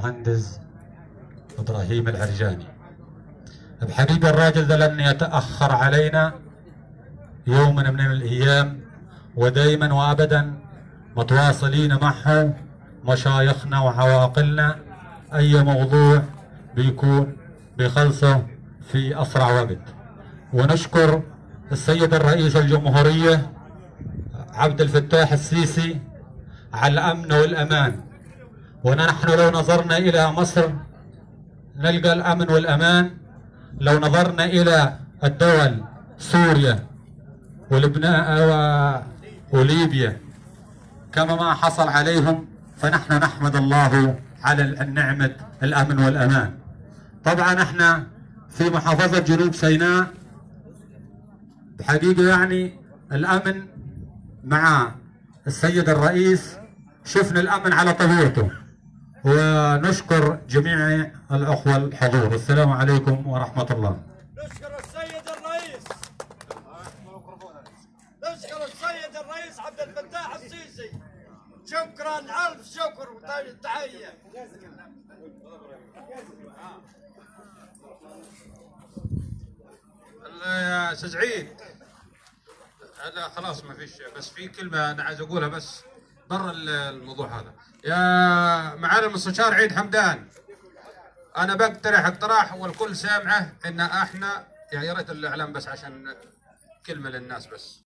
مهندس ابراهيم العرجاني بحقيقه الراجل ده لن يتاخر علينا يوم من الايام ودائما وابدا متواصلين معه مشايخنا وعواقلنا اي موضوع بيكون بيخلصه في اسرع وقت ونشكر السيد الرئيس الجمهوريه عبد الفتاح السيسي على الامن والامان ونحن لو نظرنا الى مصر نلقى الامن والامان لو نظرنا الى الدول سوريا ولبنان وليبيا كما ما حصل عليهم فنحن نحمد الله على النعمة الأمن والأمان طبعا احنا في محافظة جنوب سيناء بحقيقة يعني الأمن مع السيد الرئيس شفنا الأمن على طبيعته ونشكر جميع الأخوة الحضور السلام عليكم ورحمة الله نشكر السيد الرئيس نشكر السيد الرئيس عبد الفتاح السيسي شكرا الف شكر وتحيه يا استاذ عيد لا خلاص ما فيش بس في كلمه انا عايز اقولها بس برا الموضوع هذا يا معالي المستشار عيد حمدان انا بقترح اقتراح والكل سامعه ان احنا يعني يا ريت الاعلام بس عشان كلمه للناس بس